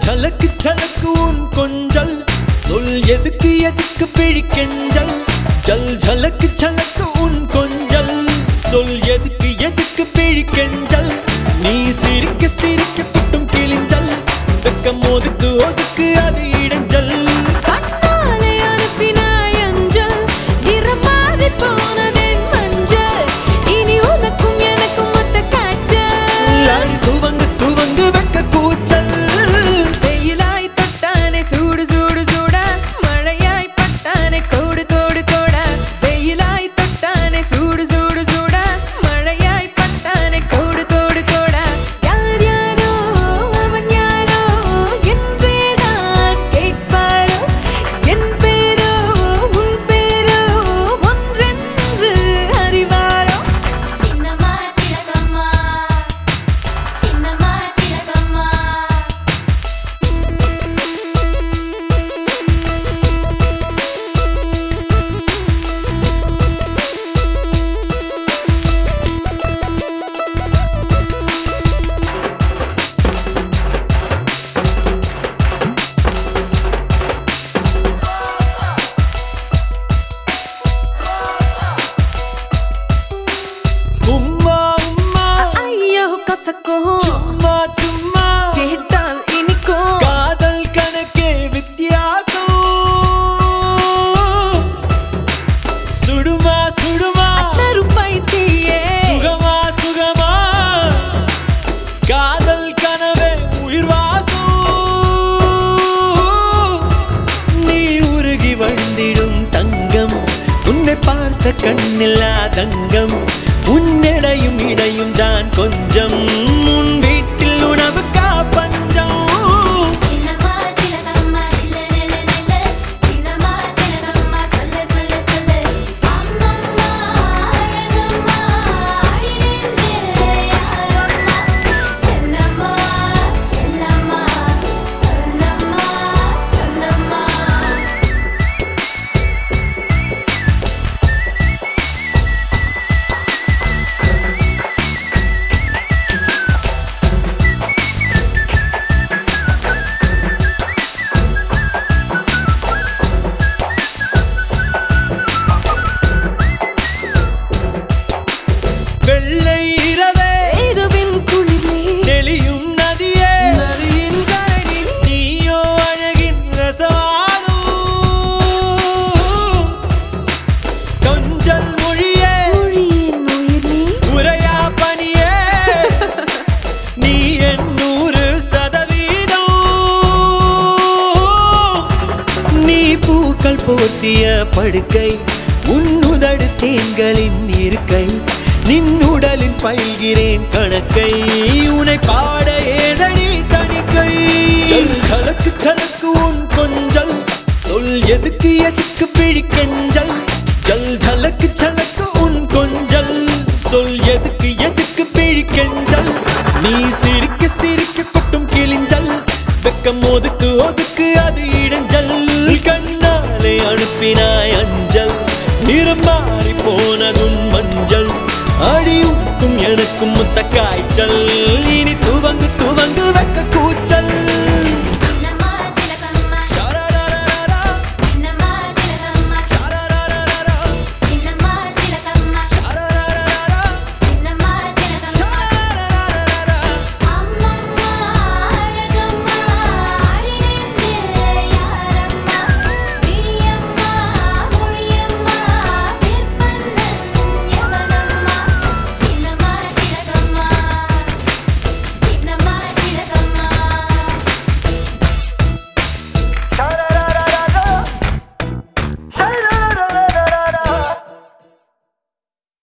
சலக்கு சலக்கு உன் கொஞ்சல் சொல் எதுக்கு எதுக்கு பிழிக்கெஞ்சல் ஜல் ஜலக்கு சலக்கு உன் கொஞ்சல் சொல் எதுக்கு எதுக்கு பிழிக்கெஞ்சல் நீ சிரிக்க சிரிக்க புட்டும் கிழிஞ்சல் வெக்கம் ஒதுக்கு ஒதுக்கு அது இடைஞ்சல் கண்ணாலே அனுப்பினாய் அஞ்சல் நிறமாறி போனதென் மஞ்சள் இனி உனக்கும் எனக்கும் ஒத்த காய்ச்சல் அழு துவங்கு துவங்கு வெக்க கூச்சல் வெயிலாய் தொட்டானே சூடு சூடு சூட மழையாய் பட்டானே கோடு கோடு கோட வெயிலாய் தொட்டானே சூடு சூடு சூட மழையாய் பட்டானே கோடு கோடு கோட யார் யாரோ அவன் யாரோ என்றேதான் கேட்பாரோ என் பேரோ உன் பேரோ ஒன்றென்று அறிவாரோ చిన్నమా చిలకమ్మ చిన్నమా చిలకమ్మ உம்மா உம்மா ஐயோ கசக்கோ சும்மா சும்மா கேட்டால் இனிக்கும் காதல் கணக்கே வித்தியாசம் சுடுமா சுடுமா நறுப்பைத்தியே சுகமா சுகமா காதல் கனவே உயிர் வாசம் நீ உருகி வந்திடும் தங்கம் உன்னை பார்த்த கண்ணில்லா தங்கம் உன்னிடையும் இடையும் தான் கொஞ்சம் உன் வீட்டில் உணவுக்கா பஞ்சம் చిన్నమా చిలకమ్మ నిల్ల నిల్ల నిల్ల చిన్నమా చిలకమ్మ సల్ల సల్ల సల్ల అమ్మమ్మ అరగమ్మ అడిగించే యారమ్మ చెల్లమ్మ చెల్లమ్మ సల్లమ్మ సల్లమ్మ வெள்ளை இரவே இரவின் குளிரே தெளியும் நதியே நதியின் கரடி நீயோ அழகின் ரசவாதம் கொஞ்சல் மொழியே மொழியின் உயிர் நீ உரையா பணியே நீ என் நூறு சதவீதம் நீ பூக்கள் போர்த்திய படுக்கை உன்னுதடு தேன்களின் இருக்கை நின்னுடலின் பயில்கிறேன் கணக்கை உனை பாட ஏதடி தணிக்கை ஜல் ஜலக்கு ஜலக்கு உன் கொஞ்சல் சொல் எதுக்கு எதுக்கு பிழிக்கெஞ்சல் ஜல் ஜலக்கு ஜலக்கு உன் கொஞ்சல் சொல் எதுக்கு எதுக்கு பிழிக்கெஞ்சல் நீ சிரிக்க சிரிக்க கொட்டும் கிழிஞ்சல் வெக்கம் ஒதுக்கு ஒதுக்கு அது இடைஞ்சல் கண்ணாலே அனுப்பினாய் அஞ்சல் நிறம் மாறி போனதுன் மஞ்சள் அடியுக்கும் எனக்கும் முத்த காய்ச்சல்